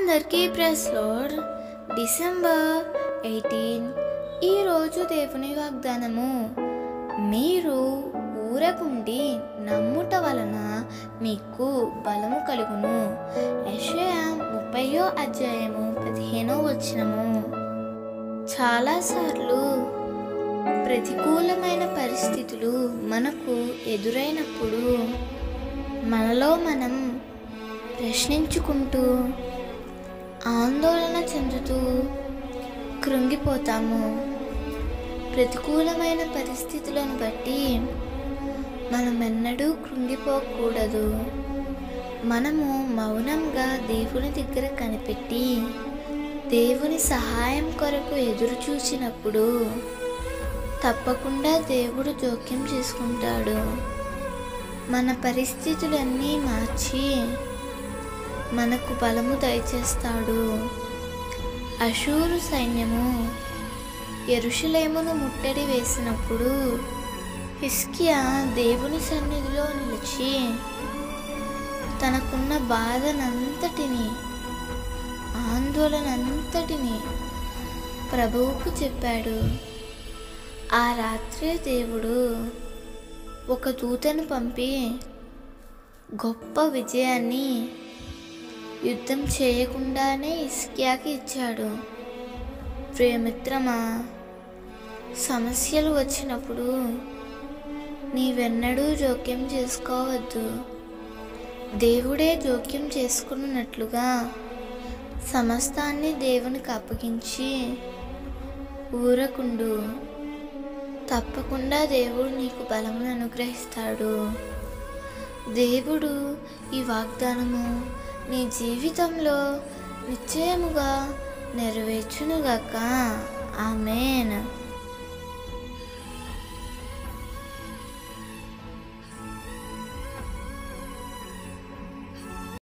అందరికీ press load December eighteen ఈరోజు దేవుని వాగ్దానము మీరు ఊరకుండి నమ్ముట వలన మీకు బలము కలుగును యెషయా ముప్పయో అధ్యాయము పదిహేనో వచనము చాలాసార్లు ప్రతికూలమైన పరిస్థితులు మనకు ఎదురైనప్పుడు మనలో మనం ప్రశ్నించుకుంటూ ఆందోళన చెందుతూ కృంగిపోతాము ప్రతికూలమైన పరిస్థితులను బట్టి మనం ఎన్నడూ కృంగిపోకూడదు మనము మౌనంగా దేవుని దగ్గర కనిపెట్టి దేవుని సహాయం కొరకు ఎదురు చూసినప్పుడు తప్పకుండా దేవుడు జోక్యం చేసుకుంటాడు మన పరిస్థితులన్నీ మార్చి మనకు బలము దయచేస్తాడు అషూరు సైన్యము ఎరుషలేమును ముట్టడి వేసినప్పుడు హిస్కియా దేవుని సన్నిధిలో నిలిచి తనకున్న బాధనంతటిని ఆందోళనంతటిని ప్రభువుకు చెప్పాడు ఆ రాత్రే దేవుడు ఒక దూతను పంపి గొప్ప విజయాన్ని యుద్ధం చేయకుండానే ఇస్కియాకి ఇచ్చాడు ప్రియమిత్రమా సమస్యలు వచ్చినప్పుడు నీవెన్నడూ జోక్యం చేసుకోవద్దు దేవుడే జోక్యం చేసుకున్నట్లుగా సమస్తాన్ని దేవునికి అప్పగించి ఊరకుండు తప్పకుండా దేవుడు నీకు బలమును అనుగ్రహిస్తాడు దేవుడు ఈ వాగ్దానము నీ జీవితంలో నిశ్చయముగా నెరవేర్చునుగాక ఆమెన్